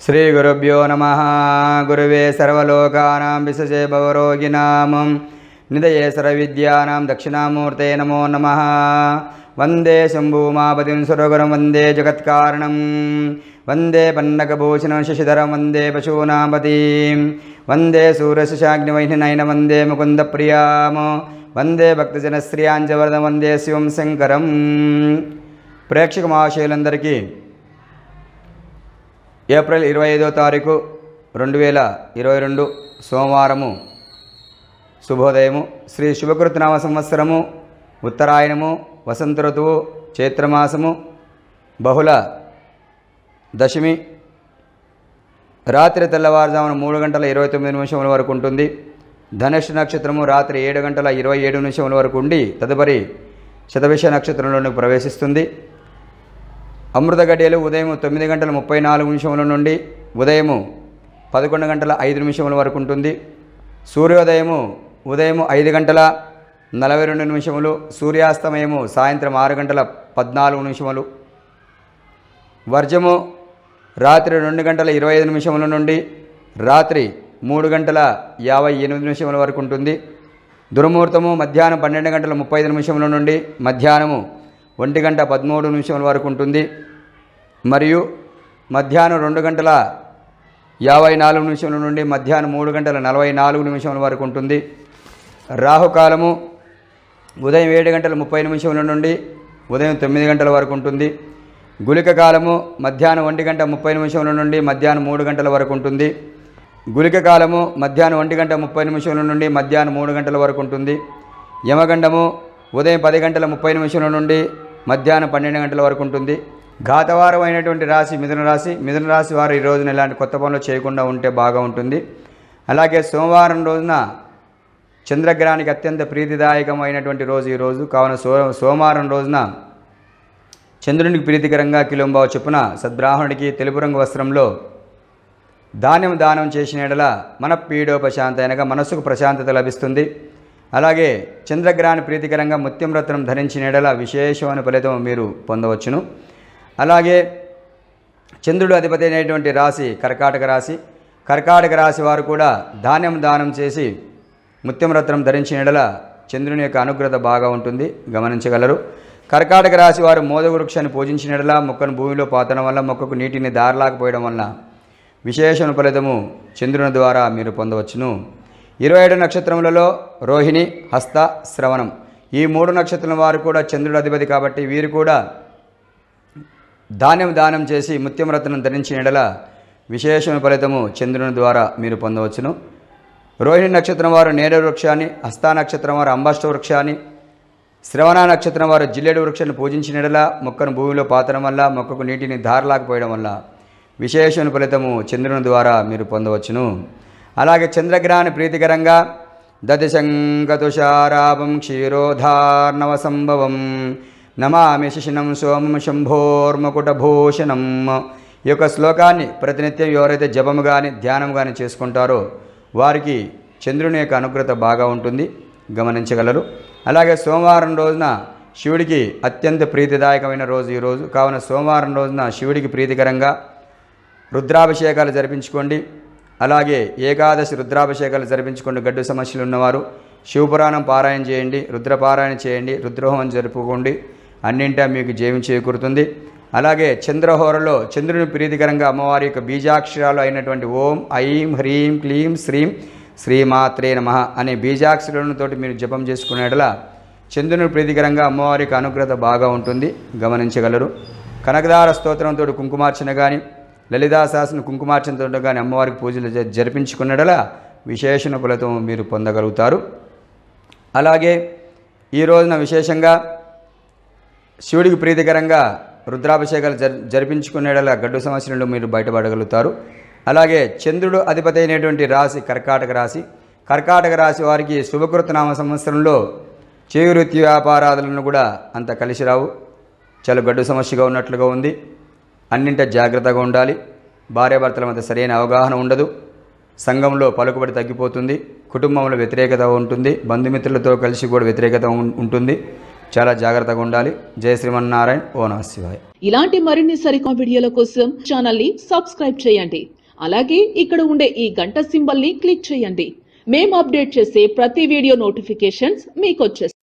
శ్రీగురుభ్యో నమ గురువే సర్వలోకానాం విశజే భవరోగినామం నిదయే సర్వవిద్యానాం దక్షిణామూర్తే నమో నమ వందే శంభూమాపతిం సురగురం వందే జగత్కారణం వందే పన్నకభూషణం శశిధరం వందే పశూనాపతిం వందే సూరశశాగ్నివైహినైన వందే ముకుందప్రియాం వందే భక్తజనశ్రియాంజవరదం వందే శివం శంకరం ప్రేక్షక మహాశయులందరికీ ఏప్రిల్ ఇరవై ఐదో తారీఖు రెండు వేల ఇరవై రెండు సోమవారము శుభోదయము శ్రీ శుభకృతనామ సంవత్సరము ఉత్తరాయణము వసంత ఋతువు చైత్రమాసము బహుళ దశమి రాత్రి తెల్లవారుజామున మూడు గంటల ఇరవై తొమ్మిది నిమిషముల వరకు ఉంటుంది ధనుష్ నక్షత్రము రాత్రి ఏడు గంటల ఇరవై ఏడు నిమిషముల వరకు ఉండి తదుపరి శతభిష నక్షత్రంలోనికి ప్రవేశిస్తుంది అమృత గడియలు ఉదయం తొమ్మిది గంటల ముప్పై నాలుగు నిమిషముల నుండి ఉదయము పదకొండు గంటల ఐదు నిమిషముల వరకు ఉంటుంది సూర్యోదయము ఉదయం ఐదు గంటల నలభై రెండు నిమిషములు సూర్యాస్తమయము సాయంత్రం ఆరు గంటల పద్నాలుగు నిమిషములు వర్జము రాత్రి రెండు గంటల ఇరవై ఐదు నిమిషముల నుండి రాత్రి మూడు గంటల యాభై ఎనిమిది నిమిషముల వరకు ఉంటుంది దుర్ముహూర్తము మధ్యాహ్నం పన్నెండు గంటల ముప్పై ఐదు నిమిషముల నుండి మధ్యాహ్నము ఒంటి గంట పదమూడు నిమిషముల వరకు ఉంటుంది మరియు మధ్యాహ్నం రెండు గంటల యాభై నాలుగు నిమిషముల నుండి మధ్యాహ్నం మూడు గంటల నలభై నాలుగు నిమిషముల వరకు ఉంటుంది రాహుకాలము ఉదయం ఏడు గంటల ముప్పై నిమిషముల నుండి ఉదయం తొమ్మిది గంటల వరకు ఉంటుంది గుళిక కాలము మధ్యాహ్నం ఒంటి గంట ముప్పై నిమిషముల నుండి మధ్యాహ్నం మూడు గంటల వరకు ఉంటుంది గుళిక కాలము మధ్యాహ్నం ఒంటి గంట ముప్పై నిమిషముల నుండి మధ్యాహ్నం మూడు గంటల వరకు ఉంటుంది యమగండము ఉదయం పది గంటల ముప్పై నిమిషముల నుండి మధ్యాహ్నం పన్నెండు గంటల వరకు ఉంటుంది ఘాతవారం అయినటువంటి రాశి మిథున రాశి మిథున రాశి వారు ఈ రోజున ఇలాంటి కొత్త పనులు చేయకుండా ఉంటే బాగా ఉంటుంది అలాగే సోమవారం రోజున చంద్రగ్రహానికి అత్యంత ప్రీతిదాయకమైనటువంటి రోజు ఈ రోజు కావున సో సోమవారం రోజున చంద్రునికి ప్రీతికరంగా కిలోంబావు చొప్పున సద్బ్రాహ్మణుడికి తెలుపు రంగు వస్త్రంలో ధాన్యం దానం చేసిన ఎడల మన పీడోపశాంత అనగా మనస్సుకు ప్రశాంతత లభిస్తుంది అలాగే చంద్రగ్రహాన్ని ప్రీతికరంగా ముత్యం రత్నం ధరించిన ఎడల విశేషమైన ఫలితం మీరు పొందవచ్చును అలాగే చంద్రుడు అధిపతి అయినటువంటి రాశి కర్కాటక రాశి కర్కాటక రాశి వారు కూడా ధాన్యం దానం చేసి ముత్యం రత్నం ధరించిన ఎడల చంద్రుని యొక్క అనుగ్రత బాగా ఉంటుంది గమనించగలరు కర్కాటక రాశి వారు మోదక వృక్షాన్ని పూజించిన ఎడల మొక్కను భూమిలో పాతడం వల్ల మొక్కకు నీటిని దారలాకపోయడం వల్ల విశేషణ ఫలితము చంద్రుని ద్వారా మీరు పొందవచ్చును ఇరవై ఏడు నక్షత్రములలో రోహిణి హస్త శ్రవణం ఈ మూడు నక్షత్రం వారు కూడా చంద్రుడు అధిపతి కాబట్టి వీరు కూడా ధాన్యం దానం చేసి ముత్యం రత్నం ధరించిన ఎడల విశేషణ ఫలితము చంద్రుని ద్వారా మీరు పొందవచ్చును రోహిణి నక్షత్రం వారు నేడ వృక్షాన్ని హస్తా నక్షత్రం వారు అంబాష్ట వృక్షాన్ని శ్రవణ నక్షత్రం వారు జిల్లెడు వృక్షాన్ని పూజించిన ఎడల మొక్కను భూమిలో పాతడం వల్ల మొక్కకు నీటిని ధారలాకపోయడం వల్ల విశేషణ ఫలితము చంద్రుని ద్వారా మీరు పొందవచ్చును అలాగే చంద్రగ్రహాన్ని ప్రీతికరంగా దదిశంకతుషారాపం క్షీరోధార్ణవ సంభవం నమామి శిశినం సోమం శంభోర్మకుటభూషణం ఈ యొక్క శ్లోకాన్ని ప్రతినిత్యం ఎవరైతే జపము కానీ ధ్యానం కానీ చేసుకుంటారో వారికి చంద్రుని యొక్క అనుగ్రత బాగా ఉంటుంది గమనించగలరు అలాగే సోమవారం రోజున శివుడికి అత్యంత ప్రీతిదాయకమైన రోజు ఈ రోజు కావున సోమవారం రోజున శివుడికి ప్రీతికరంగా రుద్రాభిషేకాలు జరిపించుకోండి అలాగే ఏకాదశి రుద్రాభిషేకాలు జరిపించుకోండి గడ్డు సమస్యలు ఉన్నవారు శివపురాణం పారాయణ చేయండి రుద్రపారాయణ చేయండి రుద్రహోమం జరుపుకోండి అన్నింటా మీకు జయం చేకూరుతుంది అలాగే చంద్రహోరలో చంద్రుని ప్రీతికరంగా అమ్మవారి యొక్క బీజాక్షరాలు అయినటువంటి ఓం ఐం హ్రీం క్లీం శ్రీం శ్రీమాత్రే నమ అనే బీజాక్షరాలతోటి మీరు జపం చేసుకునేటలా చంద్రుని ప్రీతికరంగా అమ్మవారి యొక్క అనుగ్రత బాగా ఉంటుంది గమనించగలరు కనకదార స్తోత్రంతో కుంకుమార్చన కానీ లలితా శాసన కుంకుమార్చనతో కానీ అమ్మవారికి పూజలు జ- జరిపించుకున్నడలా విశేషణ ఫలితం మీరు పొందగలుగుతారు అలాగే ఈ రోజున విశేషంగా శివుడికి ప్రీతికరంగా రుద్రాభిషేకాలు జరి జరిపించుకునేలా గడ్డు సమస్య నుండి మీరు బయటపడగలుగుతారు అలాగే చంద్రుడు అధిపతి అయినటువంటి రాశి కర్కాటక రాశి కర్కాటక రాశి వారికి శుభకృతనామ సంవత్సరంలో చేయువృత్తి వ్యాపారాదులను కూడా అంత కలిసి రావు చాలా గడ్డు సమస్యగా ఉన్నట్లుగా ఉంది అన్నింట జాగ్రత్తగా ఉండాలి భార్యాభర్తల మధ్య సరైన అవగాహన ఉండదు సంఘంలో పలుకుబడి తగ్గిపోతుంది కుటుంబంలో వ్యతిరేకత ఉంటుంది బంధుమిత్రులతో కలిసి కూడా వ్యతిరేకత ఉం- ఉంటుంది చాలా జాగ్రత్తగా ఉండాలి జయ శ్రీమన్నారాయణ ఓ నమ శివాయ ఇలాంటి మరిన్ని సరికొత్త వీడియోల కోసం ఛానల్ ని సబ్స్క్రైబ్ చేయండి అలాగే ఇక్కడ ఉండే ఈ గంట సింబల్ ని క్లిక్ చేయండి మేము అప్డేట్ చేసే ప్రతి వీడియో నోటిఫికేషన్స్ మీకు వచ్చేస్తాయి